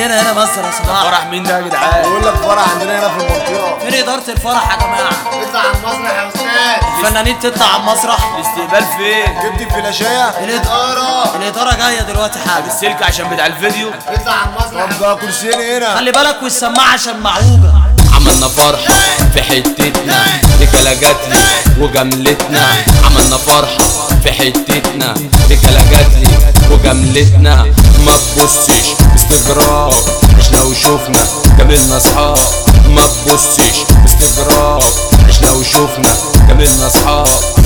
عندنا هنا مصر يا صلاح فرح مين ده يا جدعان بقول لك فرح عندنا هنا في المنطقه فين اداره الفرح يا جماعه اطلع على المسرح يا استاذ الفنانين تطلع على المسرح الاستقبال فين جبت الفلاشايه الإدارة الإدارة جاية دلوقتي حالا السلك عشان بتاع الفيديو اطلع على المسرح طب ده كرسيين هنا خلي بالك والسماعة عشان معوجة عملنا فرحة في حتتنا بكلاجاتلي وجملتنا عملنا فرحة في حتتنا بكلاجاتلي وجملتنا ما تبصش باستغراب عشنا وشوفنا جميلنا اصحاب ما تبصش باستغراب عشنا وشوفنا جميلنا اصحاب